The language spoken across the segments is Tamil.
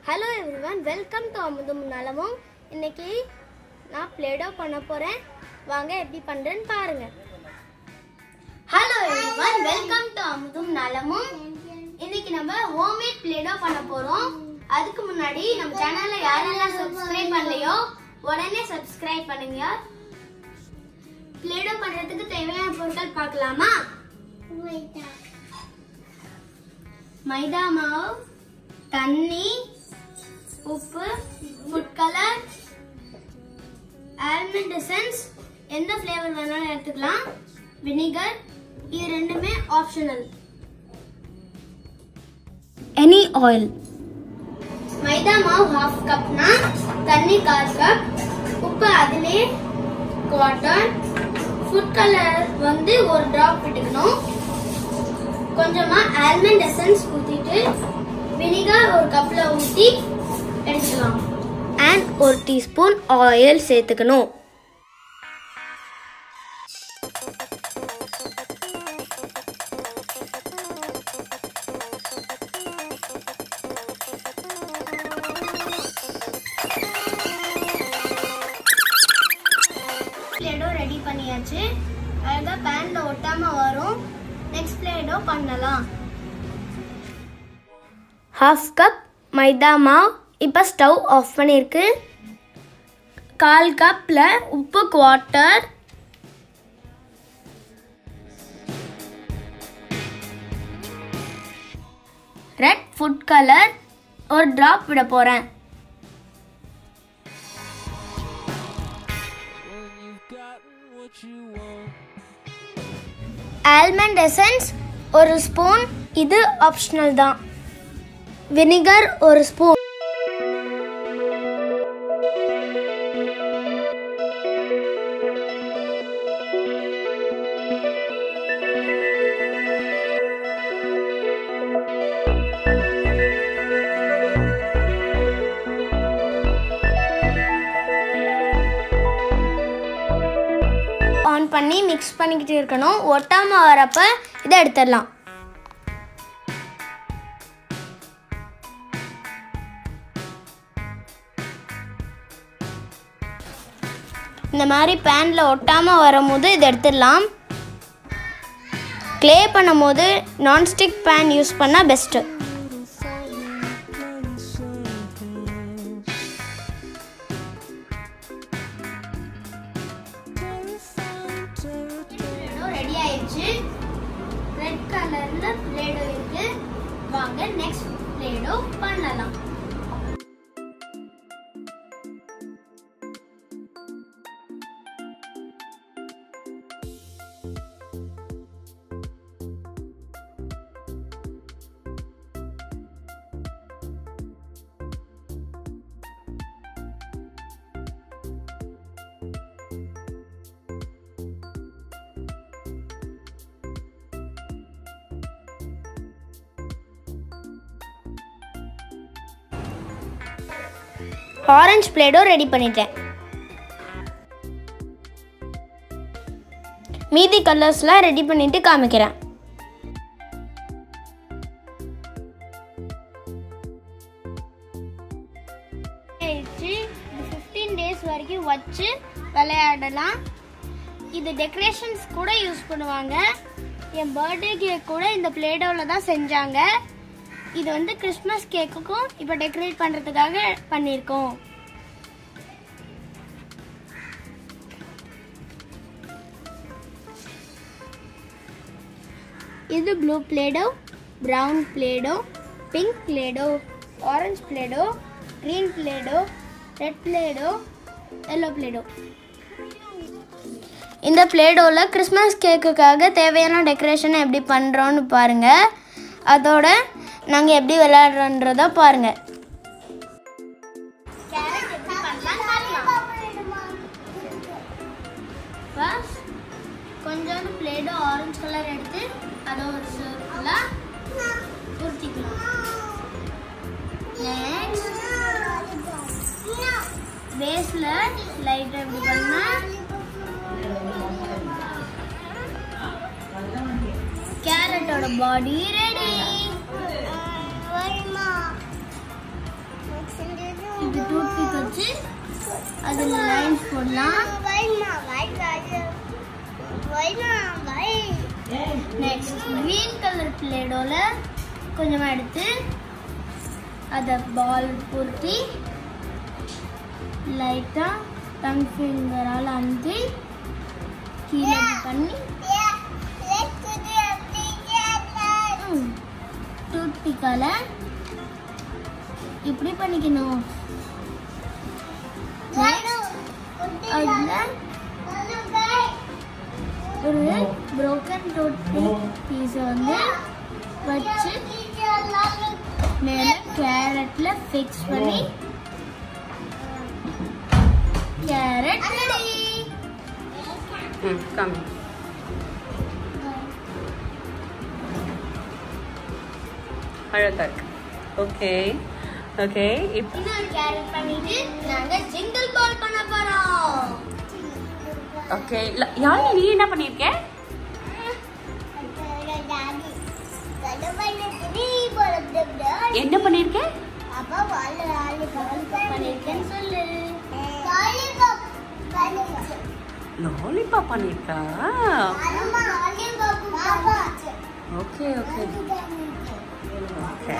ஹலோ எவ்ரிவன் வெல்கம் டு அமுதும் நலமும் இன்னைக்கு நான் பிளேடோ பண்ண போகிறேன் வாங்க எப்படி பண்ணுறேன்னு பாருங்க ஹலோ எவ்ரிவன் வெல்கம் டு அமுதும் நலமும் இன்னைக்கு நம்ம ஹோம்மேட் பிளேடோ பண்ண போகிறோம் அதுக்கு முன்னாடி நம்ம சேனலை யாரெல்லாம் சப்ஸ்கிரைப் பண்ணலையோ உடனே சப்ஸ்கிரைப் பண்ணுங்க பிளேடோ பண்ணுறதுக்கு தேவையான பொருட்கள் பார்க்கலாமா மைதா மாவு தண்ணி உப்பு ஃபுட் கலர் ஆல்மண்ட் எசன்ஸ் எந்த ஃப்ளேவர் வேணாலும் எடுத்துக்கலாம் வினிகர் இது ரெண்டுமே ஆப்ஷனல் எனி ஆயில் மைதா மாவு ஹாஃப் கப்னா தண்ணி கால் கப் உப்பு அதிலே குவார்டர் ஃபுட் கலர் வந்து ஒரு ட்ராப் விட்டுக்கணும் கொஞ்சமா ஆல்மண்ட் எசன்ஸ் ஊத்திட்டு வினிகர் ஒரு கப்ல ஊத்தி எடுத்துக்கலாம் அண்ட் ஒரு டீஸ்பூன் ஆயில் சேர்த்துக்கணும் பிளேடோ ரெடி பண்ணியாச்சு அழகா பேன்ல ஒட்டாம வரும் நெக்ஸ்ட் பிளேடோ பண்ணலாம் ஹாஃப் கப் மைதா மாவு இப்போ ஸ்டவ் ஆஃப் பண்ணியிருக்கு கால் கப்பில் உப்பு குவார்ட்டர் ரெட் ஃபுட் கலர் ஒரு ட்ராப் விட போகிறேன் ஆல்மண்ட் எசன்ஸ் ஒரு ஸ்பூன் இது ஆப்ஷனல் தான் வினிகர் ஒரு ஸ்பூன் ஆன் பண்ணி மிக்ஸ் பண்ணிக்கிட்டு இருக்கணும் ஒட்டாம வரப்ப இதை எடுத்துடலாம் இந்த மாதிரி பேனில் ஒட்டாமல் வரும்போது இதை எடுத்துடலாம் க்ளே பண்ணும்போது நான்ஸ்டிக் பேன் யூஸ் பண்ணால் பெஸ்ட்டு ரெடி ஆயிடுச்சு ரெட் கலர்ல பிளேடோ இருக்கு வாங்க நெக்ஸ்ட் பிளேடோ பண்ணலாம் ஆரஞ்சு பிளேடோ ரெடி பண்ணிட்டேன் மீதி கலர்ஸ்லாம் ரெடி பண்ணிட்டு காமிக்கிறேன் ஃபிஃப்டீன் டேஸ் வரைக்கும் வச்சு விளையாடலாம் இது டெக்கரேஷன்ஸ் கூட யூஸ் பண்ணுவாங்க என் பர்த்டே கேக் கூட இந்த பிளேடோவில் தான் செஞ்சாங்க இது வந்து கிறிஸ்மஸ் கேக்குக்கும் இப்போ டெக்கரேட் பண்ணுறதுக்காக பண்ணியிருக்கோம் இது blue Play-Doh brown Play-Doh pink Play-Doh orange Play-Doh green Play-Doh red Play-Doh yellow Play-Doh இந்த பிளேடோவில் கிறிஸ்மஸ் கேக்குக்காக தேவையான டெக்கரேஷன் எப்படி பண்ணுறோன்னு பாருங்கள் அதோட நாங்கள் எப்படி விளையாடுறோன்றத பாருங்கள் கொஞ்சோண்டு பிளேடோ ஆரஞ்சு கலர் எடுத்து அதை ஒரு சர்க்கிளாக உருட்டிக்கலாம் நெக்ஸ்ட் பேஸில் லைட்டாக இப்படி பண்ணால் கேரட்டோட பாடி ரெடி டூத் பிக் வச்சு அதில் லைன்ஸ் போடலாம் நெக்ஸ்ட் க்ரீன் கலர் பிளேடோல கொஞ்சமா எடுத்து அதை பால் பொருத்தி லைட்டாக டங் ஃபிங்கரால் அமுத்தி கீழே இப்படி பண்ணி டூத் பிக்கால இப்படி பண்ணிக்கணும் அதில் ஒரு broken டூத் பீஸை வந்து வச்சு மேலே கேரட்ல ஃபிக்ஸ் பண்ணி கேரட் ரெடி ம் காமி அழகா இருக்கு ஓகே ஓகே இப்போ இன்னொரு கேரட் பண்ணிட்டு நாங்க ஜிங்கிள் பால் பண்ண போறோம் ஓகே யாரு நீ என்ன பண்ணியிருக்க என்ன பண்ணியிருக்க பண்ணிருக்கேன்னு சொல்லு லாலிபாப் பண்ணியிருக்கா ஓகே ஓகே ஓகே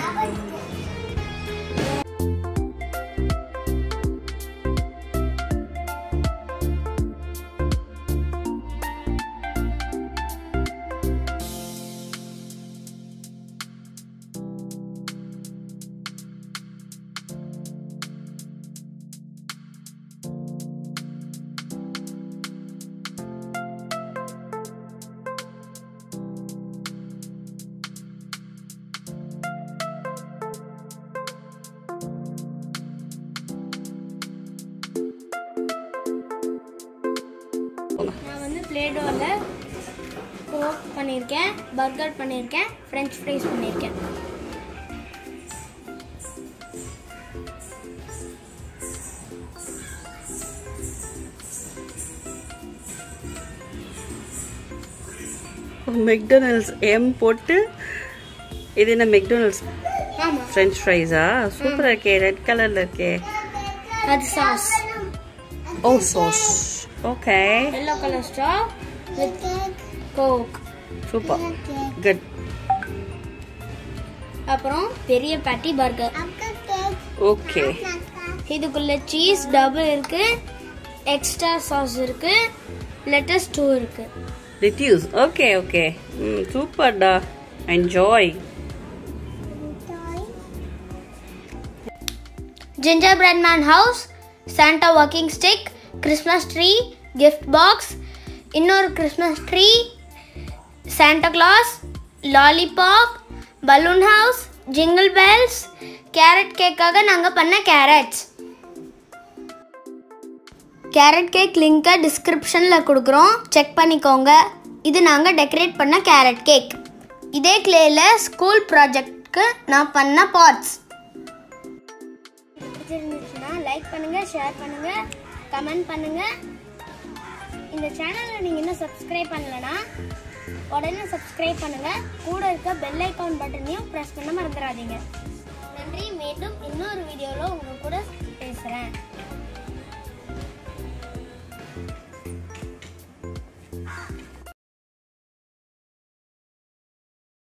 நான் வந்து பிளேடோவில் கோக் பண்ணியிருக்கேன் பர்கர் பண்ணியிருக்கேன் ஃப்ரெஞ்ச் ஃப்ரைஸ் பண்ணியிருக்கேன் மெக்டொனல்ட்ஸ் எம் போட்டு இது என்ன மெக்டொனல்ட்ஸ் ஆமாம் ஃப்ரெஞ்ச் ஃப்ரைஸா சூப்பராக இருக்கே ரெட் கலரில் இருக்கே அது sauce oh sauce okay yellow colour straw with coke super good அப்புறம் பெரிய பேட்டி பர்கர் ஓகே இதுக்குள்ள சீஸ் டபுள் இருக்கு எக்ஸ்ட்ரா சாஸ் இருக்கு லெட்டஸ் டூ இருக்கு லிட்யூஸ் ஓகே ஓகே ம் சூப்பர்டா enjoy gingerbread man house santa walking stick christmas tree gift box இன்னொரு Christmas tree Santa Claus lollipop balloon house jingle bells carrot கேக்காக நாங்கள் பண்ண கேரட்ஸ் கேரட் கேக் லிங்கை டிஸ்கிரிப்ஷனில் கொடுக்குறோம் செக் பண்ணிக்கோங்க இது நாங்கள் டெக்கரேட் பண்ண கேரட் கேக் இதே கிளேயில் ஸ்கூல் ப்ராஜெக்ட்க்கு நான் பண்ண பாட்ஸ் பிடிச்சிருந்துச்சுன்னா லைக் பண்ணுங்க ஷேர் பண்ணுங்க கமெண்ட் பண்ணுங்க இந்த சேனலை நீங்க இன்னும் சப்ஸ்கிரைப் பண்ணலனா உடனே சப்ஸ்கிரைப் பண்ணுங்க கூட இருக்க பெல் ஐகான் பட்டனையும் பிரஸ் பண்ண மறந்துடாதீங்க நன்றி மீண்டும் இன்னொரு வீடியோவில் உங்க கூட பேசுறேன்